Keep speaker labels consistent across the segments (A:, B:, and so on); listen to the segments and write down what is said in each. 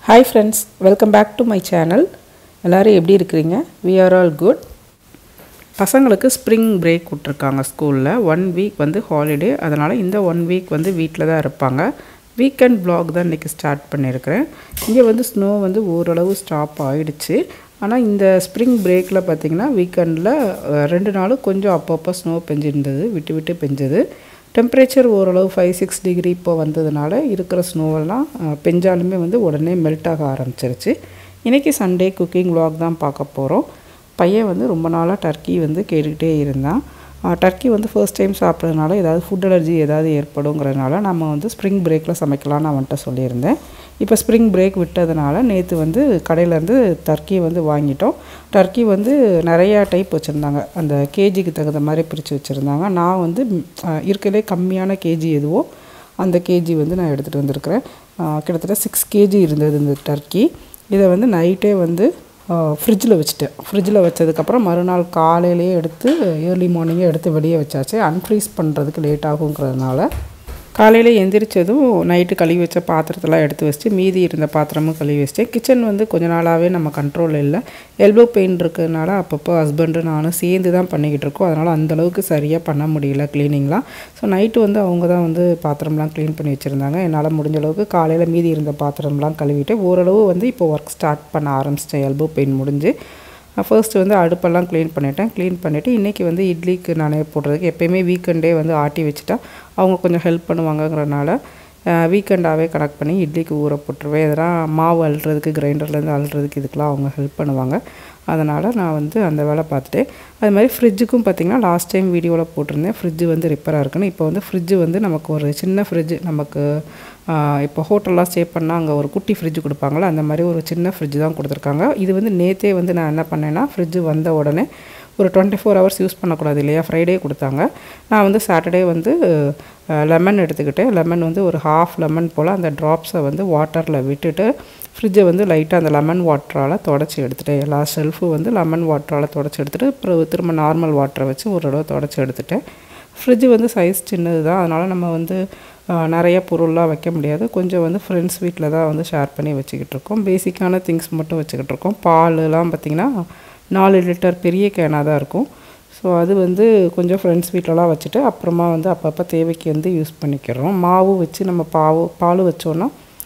A: hi friends welcome back to my channel எல்லோரும் எப்படி இருக்கிறீங்க வி ஆர் ஆல் குட் பசங்களுக்கு ஸ்ப்ரிங் பிரேக் விட்ருக்காங்க ஸ்கூலில் ஒன் வீக் வந்து ஹாலிடே அதனால் இந்த ஒன் வீக் வந்து வீட்டில் தான் இருப்பாங்க வீக்கெண்ட் vlog தான் இன்றைக்கி ஸ்டார்ட் பண்ணியிருக்கிறேன் இங்கே வந்து ஸ்னோ வந்து ஓரளவு ஸ்டாப் ஆயிடுச்சு ஆனால் இந்த ஸ்ப்ரிங் பிரேக்கில் பார்த்திங்கன்னா வீக்கெண்டில் ரெண்டு நாளும் கொஞ்சம் அப்பப்போ ஸ்னோ பெஞ்சிருந்தது விட்டு விட்டு பெஞ்சது டெம்பரேச்சர் ஓரளவு ஃபைவ் சிக்ஸ் டிகிரி இப்போ வந்ததுனால இருக்கிற ஸ்னோவெல்லாம் பெஞ்சாலுமே வந்து உடனே மெல்ட் ஆக ஆரம்பிச்சிருச்சு இன்றைக்கி சண்டே குக்கிங் vlog தான் பார்க்க போகிறோம் பையன் வந்து ரொம்ப நாளாக டர்க்கி வந்து கேட்டுக்கிட்டே இருந்தான் டர்க்கி வந்து ஃபர்ஸ்ட் டைம் சாப்பிட்றதுனால ஏதாவது ஃபுட் அலர்ஜி ஏதாவது ஏற்படுங்கிறதுனால நம்ம வந்து ஸ்ப்ரிங் பிரேக்கில் சமைக்கலாம்னு அவன்கிட்ட சொல்லியிருந்தேன் இப்போ ஸ்ப்ரிங் பிரேக் விட்டதுனால நேற்று வந்து கடையிலேருந்து டர்க்கி வந்து வாங்கிட்டோம் டர்க்கி வந்து நிறையா டைப் வச்சுருந்தாங்க அந்த கேஜிக்கு தகுந்த மாதிரி பிரித்து வச்சுருந்தாங்க நான் வந்து இருக்கிறதே கம்மியான கேஜி எதுவோ அந்த கேஜி வந்து நான் எடுத்துகிட்டு வந்திருக்கிறேன் கிட்டத்தட்ட சிக்ஸ் கேஜி இருந்தது இந்த டர்க்கி இதை வந்து நைட்டே வந்து ஃப்ரிட்ஜில் வச்சுட்டேன் ஃப்ரிட்ஜில் வச்சதுக்கப்புறம் மறுநாள் காலையிலேயே எடுத்து ஏர்லி மார்னிங்கே எடுத்து வெளியே வச்சாச்சு அன்ஃப்ரீஸ் பண்ணுறதுக்கு லேட் ஆகுங்கிறதுனால காலையில் எந்திரிச்சதும் நைட்டு கழுவி வச்ச பாத்திரத்தெல்லாம் எடுத்து வச்சுட்டு மீதி இருந்த பாத்திரமும் கழுவி வச்சுட்டேன் கிச்சன் வந்து கொஞ்ச நாளாகவே நம்ம கண்ட்ரோல் இல்லை எல்போ பெயின் இருக்கிறதுனால அப்பப்போ ஹஸ்பண்டு நானும் சேர்ந்து தான் பண்ணிக்கிட்டு இருக்கோம் அதனால் அந்தளவுக்கு சரியாக பண்ண முடியல க்ளீனிங்லாம் ஸோ நைட்டு வந்து அவங்க தான் வந்து பாத்திரம்லாம் க்ளீன் பண்ணி வச்சுருந்தாங்க என்னால் முடிஞ்ச அளவுக்கு காலையில் மீதி இருந்த பாத்திரம்லாம் கழுவிட்டு ஓரளவு வந்து இப்போ ஒர்க் ஸ்டார்ட் பண்ண ஆரம்பிச்சிட்டேன் எல்போ பெயின் முடிஞ்சு ஃபர்ஸ்ட் வந்து அடுப்பெல்லாம் க்ளீன் பண்ணிட்டேன் க்ளீன் பண்ணிவிட்டு இன்றைக்கி வந்து இட்லிக்கு நானே போடுறதுக்கு எப்போயுமே வீக்கெண்டே வந்து ஆட்டி வச்சுட்டா அவங்க கொஞ்சம் ஹெல்ப் பண்ணுவாங்கங்கிறனால வீக்கெண்டாகவே கனெக்ட் பண்ணி இட்லிக்கு ஊற போட்டுருவேன் இதெல்லாம் மாவு அள்ளுறதுக்கு கிரைண்டர்லேருந்து அள்ளுறதுக்கு இதுக்கெலாம் அவங்க ஹெல்ப் பண்ணுவாங்க அதனால் நான் வந்து அந்த வேலை பார்த்துட்டேன் அது மாதிரி ஃப்ரிட்ஜுக்கும் பார்த்திங்கன்னா லாஸ்ட் டைம் வீடியோவில் போட்டிருந்தேன் ஃப்ரிட்ஜு வந்து ரிப்பேராக இருக்குன்னு இப்போ வந்து ஃப்ரிட்ஜு வந்து நமக்கு ஒரு சின்ன ஃப்ரிட்ஜு நமக்கு இப்போ ஹோட்டல்லாம் ஸ்டே பண்ணால் அங்கே ஒரு குட்டி ஃப்ரிட்ஜ் கொடுப்பாங்களே அந்த மாதிரி ஒரு சின்ன ஃப்ரிட்ஜ் தான் கொடுத்துருக்காங்க இது வந்து நேற்றே வந்து நான் என்ன பண்ணேன்னா ஃப்ரிட்ஜு வந்த உடனே ஒரு டுவெண்ட்டி ஃபோர் ஹவர்ஸ் யூஸ் பண்ணக்கூடாது இல்லையா ஃப்ரைடே கொடுத்தாங்க நான் வந்து சாட்டர்டே வந்து லெமன் எடுத்துக்கிட்டேன் லெமன் வந்து ஒரு ஹாஃப் லெமன் போல் அந்த ட்ராப்ஸை வந்து வாட்டரில் விட்டுட்டு ஃப்ரிட்ஜை வந்து லைட்டாக அந்த லெமன் வாட்டரால் தொடச்சி எடுத்துட்டேன் எல்லா ஷெல்ஃபு வந்து லெமன் வாட்டரால் தொடச்சி எடுத்துகிட்டு அப்புறம் திரும்ப நார்மல் வாட்டரை வச்சு ஒரு தடவை தொடச்சி எடுத்துட்டேன் ஃப்ரிட்ஜு வந்து சைஸ் சின்னது தான் அதனால் நம்ம வந்து நிறைய பொருள்லாம் வைக்க முடியாது கொஞ்சம் வந்து ஃப்ரெண்ட்ஸ் வீட்டில் தான் வந்து ஷேர் பண்ணி வச்சுக்கிட்டு இருக்கோம் பேசிக்கான திங்ஸ் மட்டும் வச்சுக்கிட்டு இருக்கோம் பால்லாம் பார்த்திங்கன்னா நாலு லிட்டர் பெரிய கேனாக தான் இருக்கும் ஸோ அது வந்து கொஞ்சம் ஃப்ரெண்ட்ஸ் வீட்டிலலாம் வச்சுட்டு அப்புறமா வந்து அப்பப்போ தேவைக்கு வந்து யூஸ் பண்ணிக்கிறோம் மாவு வச்சு நம்ம பாவு பால் வச்சோன்னா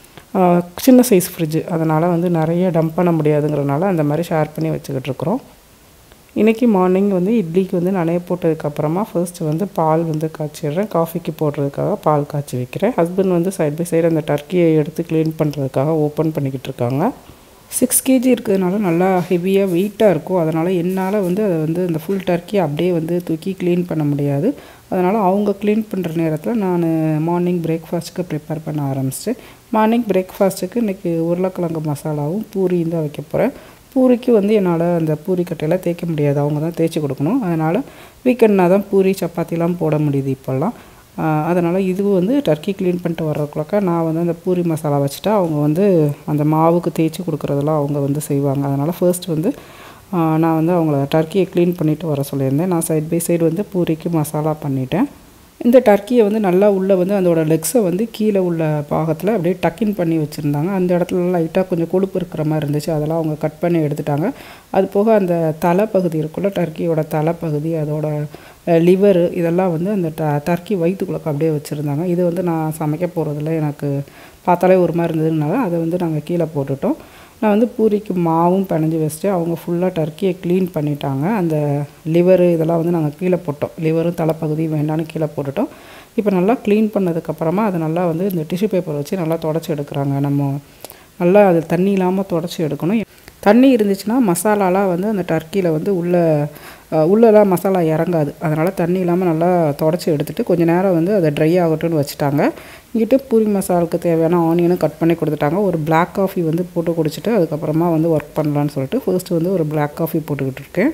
A: சின்ன சைஸ் ஃப்ரிட்ஜு அதனால் வந்து நிறைய டம்ப் பண்ண முடியாதுங்கிறனால அந்த மாதிரி ஷேர் பண்ணி வச்சுக்கிட்டு இருக்கிறோம் இன்றைக்கி மார்னிங் வந்து இட்லிக்கு வந்து நனைய போட்டதுக்கப்புறமா ஃபர்ஸ்ட்டு வந்து பால் வந்து காய்ச்சிடுறேன் காஃபிக்கு போடுறதுக்காக பால் காய்ச்சி வைக்கிறேன் ஹஸ்பண்ட் வந்து சைட் பை சைடு அந்த டர்க்கியை எடுத்து க்ளீன் பண்ணுறதுக்காக ஓப்பன் பண்ணிக்கிட்டு இருக்காங்க சிக்ஸ் கேஜி இருக்கிறதுனால நல்லா ஹெவியாக வெயிட்டாக இருக்கும் அதனால் என்னால் வந்து அதை வந்து அந்த ஃபுல் டர்க்கி அப்படியே வந்து தூக்கி க்ளீன் பண்ண முடியாது அதனால் அவங்க க்ளீன் பண்ணுற நேரத்தில் நான் மார்னிங் பிரேக்ஃபாஸ்ட்டுக்கு ப்ரிப்பேர் பண்ண ஆரம்பிச்சிட்டேன் மார்னிங் பிரேக்ஃபாஸ்ட்டுக்கு இன்றைக்கி உருளைக்கிழங்கு மசாலாவும் பூரியும் தான் வைக்க போகிறேன் பூரிக்கு வந்து என்னால் அந்த பூரி கட்டையெல்லாம் தேய்க்க முடியாது அவங்க தான் தேய்ச்சி கொடுக்கணும் அதனால் வீக்கெண்ட்னா தான் பூரி சப்பாத்திலாம் போட முடியுது இப்போல்லாம் அதனால் இதுவும் வந்து டர்க்கி க்ளீன் பண்ணிட்டு வர்றக்குள்ளக்கா நான் வந்து அந்த பூரி மசாலா வச்சுட்டா அவங்க வந்து அந்த மாவுக்கு தேய்ச்சி கொடுக்குறதெல்லாம் அவங்க வந்து செய்வாங்க அதனால் ஃபர்ஸ்ட் வந்து நான் வந்து அவங்கள டர்க்கியை க்ளீன் பண்ணிவிட்டு வர சொல்லியிருந்தேன் நான் சைட் பை சைடு வந்து பூரிக்கு மசாலா பண்ணிட்டேன் இந்த டர்க்கியை வந்து நல்லா உள்ளே வந்து அதோட லெக்ஸை வந்து கீழே உள்ள பாகத்தில் அப்படியே டக்கின் பண்ணி வச்சுருந்தாங்க அந்த இடத்துல லைட்டாக கொஞ்சம் கொழுப்பு இருக்கிற மாதிரி இருந்துச்சு அதெல்லாம் அவங்க கட் பண்ணி எடுத்துட்டாங்க அது போக அந்த தலைப்பகுதி இருக்குள்ள டர்க்கியோட தலைப்பகுதி அதோட லிவரு இதெல்லாம் வந்து அந்த ட டர்க்கி வயிற்றுக்குள்ளே அப்படியே வச்சுருந்தாங்க இது வந்து நான் சமைக்க போகிறதில்ல எனக்கு பார்த்தாலே ஒரு மாதிரி இருந்ததுனால அதை வந்து நாங்கள் கீழே போட்டுட்டோம் நான் வந்து பூரிக்கு மாவும் பிணைஞ்சு வச்சுட்டு அவங்க ஃபுல்லாக டர்க்கியை க்ளீன் பண்ணிட்டாங்க அந்த லிவரு இதெல்லாம் வந்து நாங்கள் கீழே போட்டோம் லிவரும் தலைப்பகுதி வேண்டான்னு கீழே போட்டுட்டோம் இப்போ நல்லா க்ளீன் பண்ணதுக்கப்புறமா அதை நல்லா வந்து இந்த டிஷ்யூ பேப்பர் வச்சு நல்லா தொடச்சி எடுக்கிறாங்க நம்ம நல்லா அது தண்ணி இல்லாமல் தொடச்சி எடுக்கணும் தண்ணி இருந்துச்சுன்னா மசாலாலாம் வந்து அந்த டர்க்கியில் வந்து உள்ளே உள்ளெல்லாம் மசாலா இறங்காது அதனால் தண்ணி இல்லாமல் நல்லா தொடச்சி எடுத்துகிட்டு கொஞ்சம் நேரம் வந்து அதை ட்ரை ஆகட்டும்னு வச்சுட்டாங்க இங்கிட்ட பூரி மசாலுக்கு தேவையான ஆனியனும் கட் பண்ணி கொடுத்துட்டாங்க ஒரு பிளாக் காஃபி வந்து போட்டு குடிச்சிட்டு அதுக்கப்புறமா வந்து ஒர்க் பண்ணலான்னு சொல்லிட்டு ஃபர்ஸ்ட் வந்து ஒரு பிளாக் காஃபி போட்டுக்கிட்டு இருக்கேன்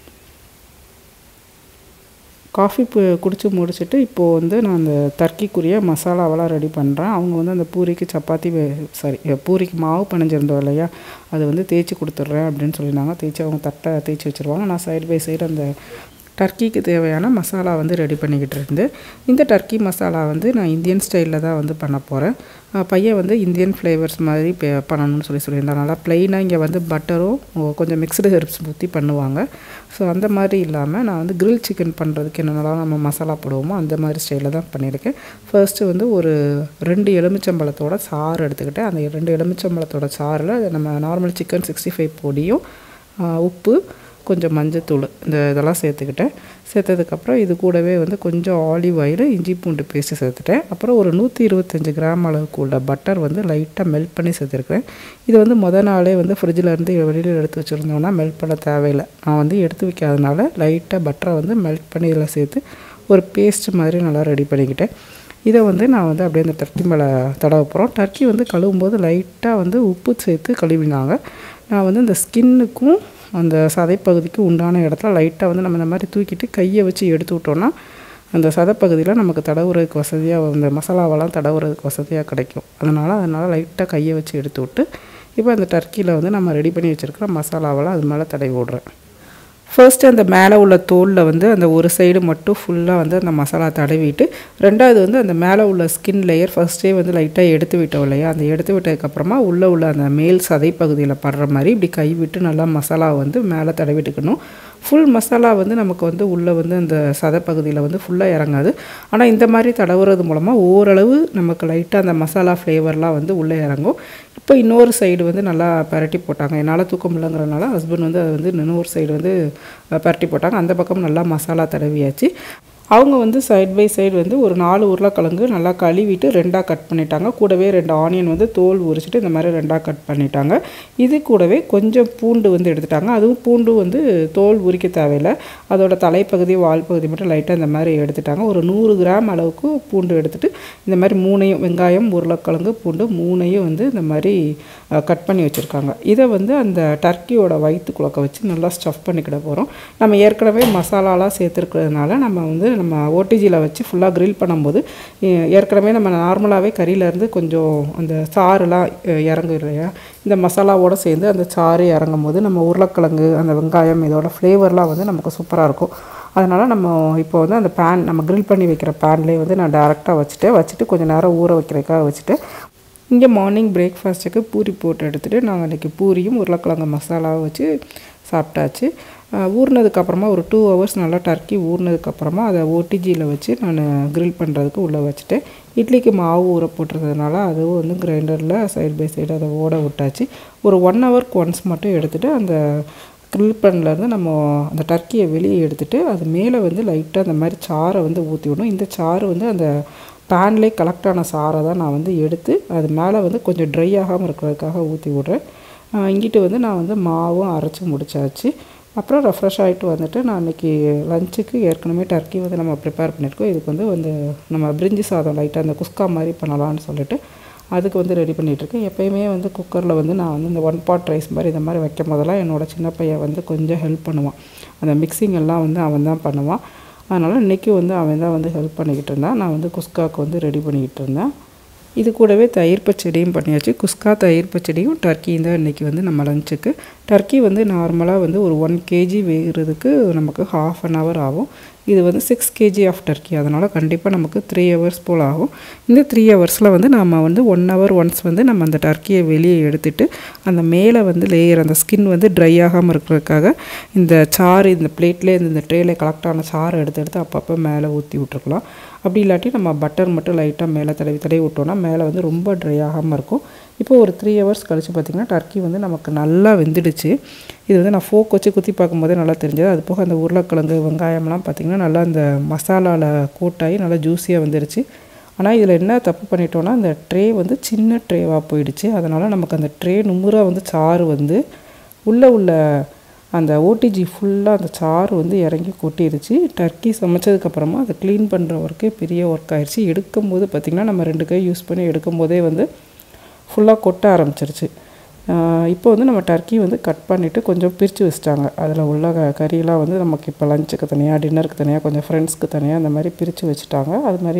A: காஃபி குடித்து முடிச்சுட்டு இப்போது வந்து நான் அந்த தர்க்கிக்குரிய மசாலாவெல்லாம் ரெடி பண்ணுறேன் அவங்க வந்து அந்த பூரிக்கு சப்பாத்தி சாரி பூரிக்கு மாவு பனைஞ்சிருந்தோம் இல்லையா அதை வந்து தேய்ச்சி கொடுத்துட்றேன் அப்படின்னு சொல்லியிருந்தாங்க தேய்ச்சி அவங்க தட்டை தேய்ச்சி வச்சுருவாங்க நான் சைடு பை சைடு அந்த டர்க்கிக்கு தேவையான மசாலா வந்து ரெடி பண்ணிக்கிட்டு இருந்தேன் இந்த டர்க்கி மசாலா வந்து நான் இந்தியன் ஸ்டைலில் தான் வந்து பண்ண போகிறேன் பையன் வந்து இந்தியன் ஃப்ளேவர்ஸ் மாதிரி பே பண்ணணும்னு சொல்லி சொல்லியிருந்தான் நல்லா ப்ளைனாக இங்கே வந்து பட்டரும் கொஞ்சம் மிக்ஸ்டு ஹெர்ப்ஸ் ஊற்றி பண்ணுவாங்க ஸோ அந்த மாதிரி இல்லாமல் நான் வந்து கிரில் சிக்கன் பண்ணுறதுக்கு என்னென்னலாம் நம்ம மசாலா போடுவோமோ அந்த மாதிரி ஸ்டைலில் தான் பண்ணியிருக்கேன் ஃபர்ஸ்ட்டு வந்து ஒரு ரெண்டு எலுமிச்சம்பழத்தோட சாறு எடுத்துக்கிட்டேன் அந்த ரெண்டு எலுமிச்சம்பழத்தோட சாறில் நம்ம நார்மல் சிக்கன் சிக்ஸ்டி ஃபைவ் பொடியும் உப்பு கொஞ்சம் மஞ்சத்தூள் இந்த இதெல்லாம் சேர்த்துக்கிட்டேன் சேர்த்ததுக்கப்புறம் இது கூடவே வந்து கொஞ்சம் ஆலிவ் ஆயில் இஞ்சி பூண்டு பேஸ்ட்டு சேர்த்துட்டேன் அப்புறம் ஒரு நூற்றி இருபத்தஞ்சி கிராம் அளவுக்கு உள்ள பட்டர் வந்து லைட்டாக மெல்ட் பண்ணி சேர்த்துருக்கேன் இது வந்து முத நாளே வந்து ஃப்ரிட்ஜில் இருந்து வெளியில் எடுத்து வச்சுருந்தோம்னா மெல்ட் பண்ண தேவையில்லை நான் வந்து எடுத்து வைக்காதனால லைட்டாக பட்டரை வந்து மெல்ட் பண்ணி இதில் சேர்த்து ஒரு பேஸ்ட் மாதிரி நல்லா ரெடி பண்ணிக்கிட்டேன் இதை வந்து நான் வந்து அப்படியே அந்த டர்க்கி மேலே தடவை போகிறோம் டர்க்கி வந்து கழுவும் போது லைட்டாக வந்து உப்பு சேர்த்து கழுவினாங்க நான் வந்து இந்த ஸ்கின்னுக்கும் அந்த சதைப்பகுதிக்கு உண்டான இடத்துல லைட்டாக வந்து நம்ம இந்த மாதிரி தூக்கிட்டு கையை வச்சு எடுத்து விட்டோன்னா அந்த சதைப்பகுதியில் நமக்கு தடவுறதுக்கு வசதியாக அந்த மசாலாவெல்லாம் தடவுறதுக்கு வசதியாக கிடைக்கும் அதனால் அதனால் லைட்டாக கையை வச்சு எடுத்து விட்டு இப்போ அந்த டர்க்கியில் வந்து நம்ம ரெடி பண்ணி வச்சுருக்கிற மசாலாவெல்லாம் அது மேலே தடவி விட்றேன் ஃபர்ஸ்ட்டு அந்த மேலே உள்ள தோலில் வந்து அந்த ஒரு சைடு மட்டும் ஃபுல்லாக வந்து அந்த மசாலா தடவிட்டு ரெண்டாவது வந்து அந்த மேலே உள்ள ஸ்கின் லேயர் ஃபஸ்ட்டே வந்து லைட்டாக எடுத்து விட்டோம் இல்லையா அந்த எடுத்து விட்டதுக்கப்புறமா உள்ளே உள்ள அந்த மேல் சதை பகுதியில் படுற மாதிரி இப்படி கை விட்டு நல்லா மசாலா வந்து மேலே தடவிட்டுக்கணும் ஃபுல் மசாலா வந்து நமக்கு வந்து உள்ளே வந்து அந்த சதை பகுதியில் வந்து ஃபுல்லாக இறங்காது ஆனால் இந்த மாதிரி தடவுறது மூலமாக ஓரளவு நமக்கு லைட்டாக அந்த மசாலா ஃப்ளேவர்லாம் வந்து உள்ளே இறங்கும் இப்போ இன்னொரு சைடு வந்து நல்லா பரட்டி போட்டாங்க என்னால் தூக்க முடியலங்கிறனால ஹஸ்பண்ட் வந்து அது வந்து இன்னொரு சைடு வந்து பரட்டி போட்டாங்க அந்த பக்கம் நல்லா மசாலா தடவியாச்சு அவங்க வந்து சைட் பை சைடு வந்து ஒரு நாலு உருளைக்கிழங்கு நல்லா கழுவிட்டு ரெண்டாக கட் பண்ணிட்டாங்க கூடவே ரெண்டு ஆனியன் வந்து தோல் உரிச்சிட்டு இந்த மாதிரி ரெண்டாக கட் பண்ணிட்டாங்க இது கூடவே கொஞ்சம் பூண்டு வந்து எடுத்துட்டாங்க அதுவும் பூண்டு வந்து தோல் உரிக்க தேவையில்லை அதோட தலைப்பகுதி வால் பகுதி மட்டும் லைட்டாக இந்த மாதிரி எடுத்துட்டாங்க ஒரு நூறு கிராம் அளவுக்கு பூண்டு எடுத்துட்டு இந்த மாதிரி மூணையும் வெங்காயம் உருளைக்கிழங்கு பூண்டு மூணையும் வந்து இந்த மாதிரி கட் பண்ணி வச்சுருக்காங்க இதை வந்து அந்த டர்க்கியோட வயிற்று குழக்க வச்சு நல்லா ஸ்டஃப் பண்ணிக்கிட போகிறோம் நம்ம ஏற்கனவே மசாலாலாம் சேர்த்துருக்கிறதுனால நம்ம வந்து நம்ம ஓடிஜியில் வச்சு ஃபுல்லாக க்ரில் பண்ணும்போது ஏற்கனவே நம்ம நார்மலாகவே கறியிலேருந்து கொஞ்சம் அந்த சாறுலாம் இறங்கும் இல்லையா இந்த மசாலாவோடு சேர்ந்து அந்த சாறு இறங்கும் போது நம்ம உருளைக்கிழங்கு அந்த வெங்காயம் இதோட ஃப்ளேவர்லாம் வந்து நமக்கு சூப்பராக இருக்கும் அதனால் நம்ம இப்போ வந்து அந்த பேன் நம்ம க்ரில் பண்ணி வைக்கிற பேன்லேயே வந்து நான் டேரெக்டாக வச்சுட்டு வச்சுட்டு கொஞ்சம் நேரம் ஊற வைக்கிறதுக்காக வச்சுட்டு இங்கே மார்னிங் பிரேக்ஃபாஸ்ட்டுக்கு பூரி போட்டு எடுத்துகிட்டு நாங்கள் அன்றைக்கி பூரியும் உருளைக்கிழங்கு மசாலாவும் வச்சு சாப்பிட்டாச்சு ஊறினதுக்கப்புறமா ஒரு டூ ஹவர்ஸ் நல்லா டர்க்கி ஊறினதுக்கப்புறமா அதை ஓடிஜியில் வச்சு நான் க்ரில் பண்ணுறதுக்கு உள்ளே வச்சுட்டேன் இட்லிக்கு மாவு ஊற போட்டிருந்ததுனால அதுவும் வந்து கிரைண்டரில் சைடு பை சைடு அதை ஓட விட்டாச்சு ஒரு ஒன் ஹவருக்கு ஒன்ஸ் மட்டும் எடுத்துகிட்டு அந்த க்ரில் பண்ணலேருந்து நம்ம அந்த டர்க்கியை வெளியே எடுத்துகிட்டு அது மேலே வந்து லைட்டாக அந்த மாதிரி சாறை வந்து ஊற்றி விடணும் இந்த சாறு வந்து அந்த பேன்லேயே கலெக்ட் ஆன சாரை தான் நான் வந்து எடுத்து அது மேலே வந்து கொஞ்சம் ட்ரை ஆகாமல் இருக்கிறதுக்காக ஊற்றி விட்றேன் இங்கிட்டு வந்து நான் வந்து மாவும் அரைச்சி முடிச்சாச்சு அப்புறம் ரெஃப்ரெஷ் ஆகிட்டு வந்துட்டு நான் இன்றைக்கி லஞ்சுக்கு ஏற்கனவே டர்க்கி வந்து நம்ம ப்ரிப்பேர் பண்ணியிருக்கோம் இதுக்கு வந்து வந்து நம்ம பிரிஞ்சி சாதம் லைட்டாக அந்த குஸ்கா மாதிரி பண்ணலான்னு சொல்லிட்டு அதுக்கு வந்து ரெடி பண்ணிகிட்ருக்கேன் எப்போயுமே வந்து குக்கரில் வந்து நான் வந்து இந்த ஒன் பாட் ரைஸ் மாதிரி இந்த மாதிரி வைக்கும் போதெல்லாம் என்னோடய சின்ன பையன் வந்து கொஞ்சம் ஹெல்ப் பண்ணுவான் அந்த மிக்சிங் எல்லாம் வந்து அவன் தான் பண்ணுவான் அதனால் இன்றைக்கி வந்து அவன் தான் வந்து ஹெல்ப் பண்ணிக்கிட்டு இருந்தான் நான் வந்து குஸ்காவுக்கு வந்து ரெடி பண்ணிக்கிட்டு இருந்தேன் இது கூடவே தயிர் பச்சடியும் பண்ணியாச்சு குஸ்கா தயிர் பச்சடியும் டர்க்கியும் தான் இன்றைக்கி வந்து நம்ம லஞ்சுக்கு டர்க்கி வந்து நார்மலாக வந்து ஒரு ஒன் கேஜி வேகிறதுக்கு நமக்கு ஹாஃப் அன் ஹவர் ஆகும் இது வந்து சிக்ஸ் கேஜி ஆஃப் டர்க்கி அதனால் கண்டிப்பாக நமக்கு த்ரீ ஹவர்ஸ் போல் ஆகும் இந்த த்ரீ ஹவர்ஸில் வந்து நம்ம வந்து ஒன் ஹவர் ஒன்ஸ் வந்து நம்ம அந்த டர்க்கியை வெளியே எடுத்துட்டு அந்த மேலே வந்து லேயர் அந்த ஸ்கின் வந்து ட்ரை ஆகாமல் இருக்கிறதுக்காக இந்த சாறு இந்த பிளேட்லேயே இந்த ட்ரேல கலெக்ட் ஆன சாறு எடுத்து எடுத்து அப்பப்போ மேலே ஊற்றி விட்ருக்கலாம் அப்படி இல்லாட்டி நம்ம பட்டர் மட்டும் லைட்டாக மேலே தடவி தடவி விட்டோம்னா மேலே வந்து ரொம்ப ட்ரை ஆகாமல் இருக்கும் இப்போ ஒரு த்ரீ ஹவர்ஸ் கழித்து பார்த்திங்கன்னா டர்க்கி வந்து நமக்கு நல்லா வெந்துடுச்சு இது வந்து நான் ஃபோக் வச்சு குத்தி பார்க்கும்போதே நல்லா தெரிஞ்சது அது போக அந்த உருளைக்கிழங்கு வெங்காயம்லாம் பார்த்திங்கன்னா நல்லா அந்த மசாலாவில் கோட்டாகி நல்லா ஜூஸியாக வந்துடுச்சு ஆனால் இதில் என்ன தப்பு பண்ணிட்டோன்னா அந்த ட்ரே வந்து சின்ன ட்ரேவாக போயிடுச்சு அதனால் நமக்கு அந்த ட்ரே நுமுறாக வந்து சாறு வந்து உள்ளே உள்ள அந்த ஓடிஜி ஃபுல்லாக அந்த சாறு வந்து இறங்கி கொட்டிடுச்சு டர்க்கி சமைச்சதுக்கப்புறமா அதை க்ளீன் பண்ணுற ஒர்க்கே பெரிய ஒர்க் ஆயிடுச்சு எடுக்கும்போது பார்த்திங்கன்னா நம்ம ரெண்டு கை யூஸ் பண்ணி எடுக்கும்போதே வந்து ஃபுல்லாக கொட்ட ஆரம்பிச்சிருச்சு இப்போ வந்து நம்ம டர்க்கி வந்து கட் பண்ணிவிட்டு கொஞ்சம் பிரித்து வச்சிட்டாங்க அதில் உள்ள க கறியெல்லாம் வந்து நமக்கு இப்போ லஞ்சுக்கு தனியாக டின்னருக்கு தனியாக கொஞ்சம் ஃப்ரெண்ட்ஸ்க்கு தனியாக அந்த மாதிரி பிரித்து வச்சுட்டாங்க அது மாதிரி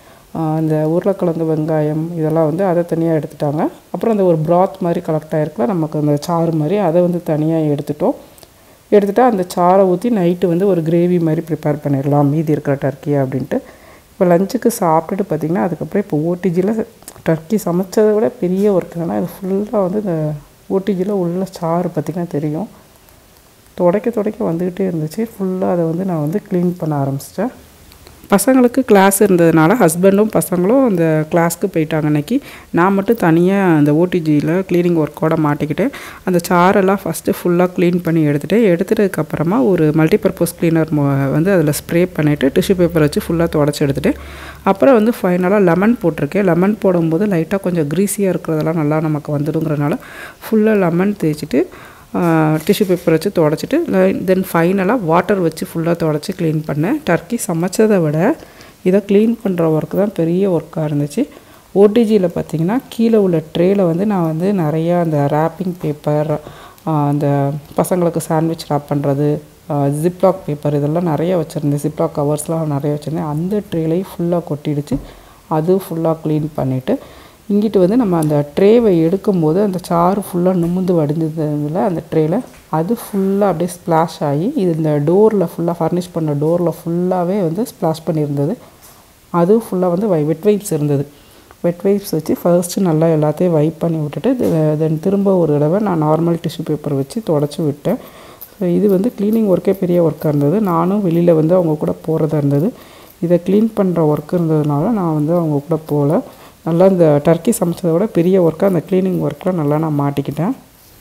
A: அந்த உருளைக்கிழங்கு வெங்காயம் இதெல்லாம் வந்து அதை தனியாக எடுத்துட்டாங்க அப்புறம் அந்த ஒரு ப்ராத் மாதிரி கலெக்ட் ஆகிருக்குல நமக்கு அந்த சாறு மாதிரி அதை வந்து தனியாக எடுத்துட்டோம் எடுத்துகிட்டு அந்த சாறை ஊற்றி நைட்டு வந்து ஒரு கிரேவி மாதிரி ப்ரிப்பேர் பண்ணிடலாம் மீதி இருக்கிற டர்க்கி அப்படின்ட்டு இப்போ லஞ்சுக்கு சாப்பிட்டுட்டு பார்த்திங்கன்னா அதுக்கப்புறம் இப்போ ஓடிஜியில் டர்க்கி சமைச்சதை விட பெரிய ஒர்க் என்னன்னா இது ஃபுல்லாக வந்து இந்த ஓடிஜியில் உள்ள சாறு பார்த்திங்கன்னா தெரியும் துடைக்க துடைக்க வந்துக்கிட்டே இருந்துச்சு ஃபுல்லாக அதை வந்து நான் வந்து க்ளீன் பண்ண ஆரம்பிச்சிட்டேன் பசங்களுக்கு கிளாஸ் இருந்ததுனால ஹஸ்பண்டும் பசங்களும் அந்த கிளாஸ்க்கு போயிட்டாங்க அன்னைக்கு நான் மட்டும் தனியாக அந்த ஓடிஜியில் க்ளீனிங் ஒர்க்கோட மாட்டிக்கிட்டேன் அந்த சாரெல்லாம் ஃபஸ்ட்டு ஃபுல்லாக க்ளீன் பண்ணி எடுத்துகிட்டு எடுத்துட்டதுக்கப்புறமா ஒரு மல்டிபர்பஸ் க்ளீனர் வந்து அதில் ஸ்ப்ரே பண்ணிவிட்டு டிஷ்யூ பேப்பர் வச்சு ஃபுல்லாக தொடச்சி எடுத்துகிட்டு அப்புறம் வந்து ஃபைனலாக லெமன் போட்டிருக்கேன் லெமன் போடும்போது லைட்டாக கொஞ்சம் க்ரீஸியாக இருக்கிறதெல்லாம் நல்லா நமக்கு வந்துடுங்கிறனால ஃபுல்லாக லெமன் தேய்ச்சிட்டு டிஷ்யூ பேப்பர் வச்சு தொடச்சிட்டு தென் ஃபைனலாக வாட்டர் வச்சு ஃபுல்லாக தொடச்சி க்ளீன் பண்ணேன் டர்க்கி சமைச்சதை விட இதை க்ளீன் பண்ணுற ஒர்க் தான் பெரிய ஒர்க்காக இருந்துச்சு ஓடிஜியில் பார்த்தீங்கன்னா கீழே உள்ள ட்ரேயில் வந்து நான் வந்து நிறையா அந்த ரேப்பிங் பேப்பர் அந்த பசங்களுக்கு சாண்ட்விச் ரேப் பண்ணுறது ஜிப்லாக் பேப்பர் இதெல்லாம் நிறைய வச்சுருந்தேன் ஜிப்லாக் கவர்ஸ்லாம் நிறைய வச்சுருந்தேன் அந்த ட்ரேலையும் ஃபுல்லாக கொட்டிடுச்சு அது ஃபுல்லாக க்ளீன் பண்ணிவிட்டு இங்கிட்டு வந்து நம்ம அந்த ட்ரேவை எடுக்கும்போது அந்த சாறு ஃபுல்லாக நிமிந்து வடிஞ்சதுல அந்த ட்ரேயில் அது ஃபுல்லாக அப்படியே ஸ்ப்ளாஷ் ஆகி இது இந்த டோரில் ஃபுல்லாக ஃபர்னிஷ் பண்ண டோரில் ஃபுல்லாகவே வந்து ஸ்ப்ளாஷ் பண்ணியிருந்தது அது ஃபுல்லாக வந்து வை வெட் வைப்ஸ் இருந்தது வெட் வைப்ஸ் வச்சு ஃபர்ஸ்ட்டு நல்லா எல்லாத்தையும் வைப் பண்ணி விட்டுட்டு தென் திரும்ப ஒரு தடவை நான் நார்மல் டிஷ்யூ பேப்பர் வச்சு தொடச்சி விட்டேன் ஸோ இது வந்து க்ளீனிங் ஒர்க்கே பெரிய ஒர்க்காக இருந்தது நானும் வெளியில் வந்து அவங்க கூட போகிறதா இருந்தது இதை க்ளீன் பண்ணுற ஒர்க் இருந்ததுனால நான் வந்து அவங்க கூட போகல நல்லா இந்த டர்க்கி சமைச்சதை விட பெரிய ஒர்க்காக அந்த க்ளீனிங் ஒர்க்கில் நல்லா நான் மாட்டிக்கிட்டேன்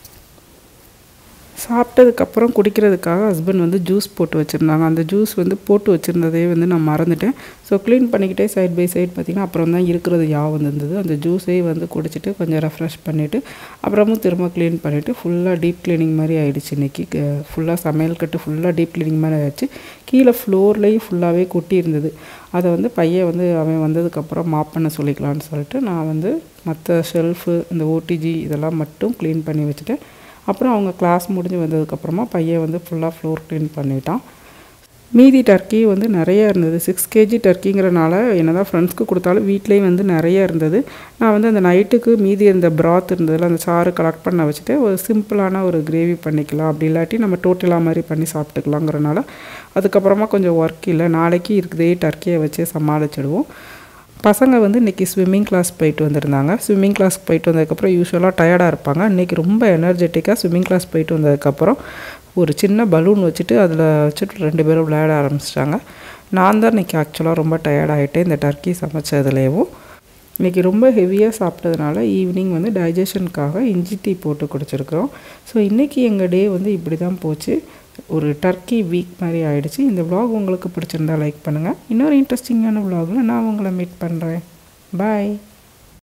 A: சாப்பிட்டதுக்கப்புறம் குடிக்கிறதுக்காக ஹஸ்பண்ட் வந்து ஜூஸ் போட்டு வச்சுருந்தாங்க அந்த ஜூஸ் வந்து போட்டு வச்சுருந்ததே வந்து நான் மறந்துட்டேன் ஸோ க்ளீன் பண்ணிக்கிட்டே சைட் பை சைட் பார்த்திங்கன்னா அப்புறம் தான் இருக்கிறது யா வந்திருந்தது அந்த ஜூஸே வந்து குடிச்சிட்டு கொஞ்சம் ரெஃப்ரெஷ் பண்ணிவிட்டு அப்புறமும் திரும்ப க்ளீன் பண்ணிவிட்டு ஃபுல்லாக டீப் க்ளீனிங் மாதிரி ஆகிடுச்சு இன்றைக்கி ஃபுல்லாக சமையல் கட்டு ஃபுல்லாக டீப் க்ளீனிங் மாதிரி ஆகிடுச்சு கீழே ஃப்ளோர்லேயும் ஃபுல்லாகவே கொட்டி இருந்தது அதை வந்து பையன் வந்து அவன் வந்ததுக்கப்புறம் மாப் பண்ண சொல்லிக்கலான்னு சொல்லிட்டு நான் வந்து மற்ற ஷெல்ஃபு இந்த ஓடிஜி இதெல்லாம் மட்டும் க்ளீன் பண்ணி வச்சுட்டேன் அப்புறம் அவங்க கிளாஸ் முடிஞ்சு வந்ததுக்கப்புறமா பையன் வந்து ஃபுல்லாக ஃப்ளோர் க்ளீன் பண்ணிட்டான் மீதி டர்க்கி வந்து நிறைய இருந்தது சிக்ஸ் கேஜி டர்க்கிங்கிறனால என்ன தான் ஃப்ரெண்ட்ஸ்க்கு கொடுத்தாலும் வீட்லேயும் வந்து நிறைய இருந்தது நான் வந்து அந்த நைட்டுக்கு மீதி இருந்த ப்ராத் இருந்ததில் அந்த சாறு கலெக்ட் பண்ண வச்சுட்டு ஒரு சிம்பிளான ஒரு கிரேவி பண்ணிக்கலாம் அப்படி இல்லாட்டி நம்ம டோட்டலாக மாதிரி பண்ணி சாப்பிட்டுக்கலாங்கிறனால அதுக்கப்புறமா கொஞ்சம் ஒர்க் இல்லை நாளைக்கு இருக்குதே டர்க்கியை வச்சே சமாளிச்சிடுவோம் பசங்க வந்து இன்றைக்கி ஸ்விம்மிங் கிளாஸ் போயிட்டு வந்திருந்தாங்க ஸ்விம்மிங் கிளாஸ் போயிட்டு வந்ததுக்கப்புறம் யூஸ்வலாக டயர்டாக இருப்பாங்க இன்றைக்கி ரொம்ப எனர்ஜெட்டிக்காக ஸ்விம்மிங் கிளாஸ் போயிட்டு வந்ததுக்கப்புறம் ஒரு சின்ன பலூன் வச்சுட்டு அதில் வச்சுட்டு ரெண்டு பேரும் விளையாட ஆரம்பிச்சிட்டாங்க நான் தான் இன்றைக்கி ஆக்சுவலாக ரொம்ப டயர்டாகிட்டேன் இந்த டர்க்கி சமைச்சதுலேயும் இன்றைக்கி ரொம்ப ஹெவியாக சாப்பிட்டதுனால ஈவினிங் வந்து டைஜஷனுக்காக இஞ்சி டீ போட்டு குடிச்சிருக்கிறோம் ஸோ இன்றைக்கி எங்கள் டே வந்து இப்படி தான் போச்சு ஒரு டர்க்கி வீக் மாதிரி ஆயிடுச்சு இந்த vlog உங்களுக்கு பிடிச்சிருந்தா லைக் பண்ணுங்கள் இன்னொரு இன்ட்ரெஸ்டிங்கான vlogல நான் உங்களை மீட் பண்ணுறேன் பாய்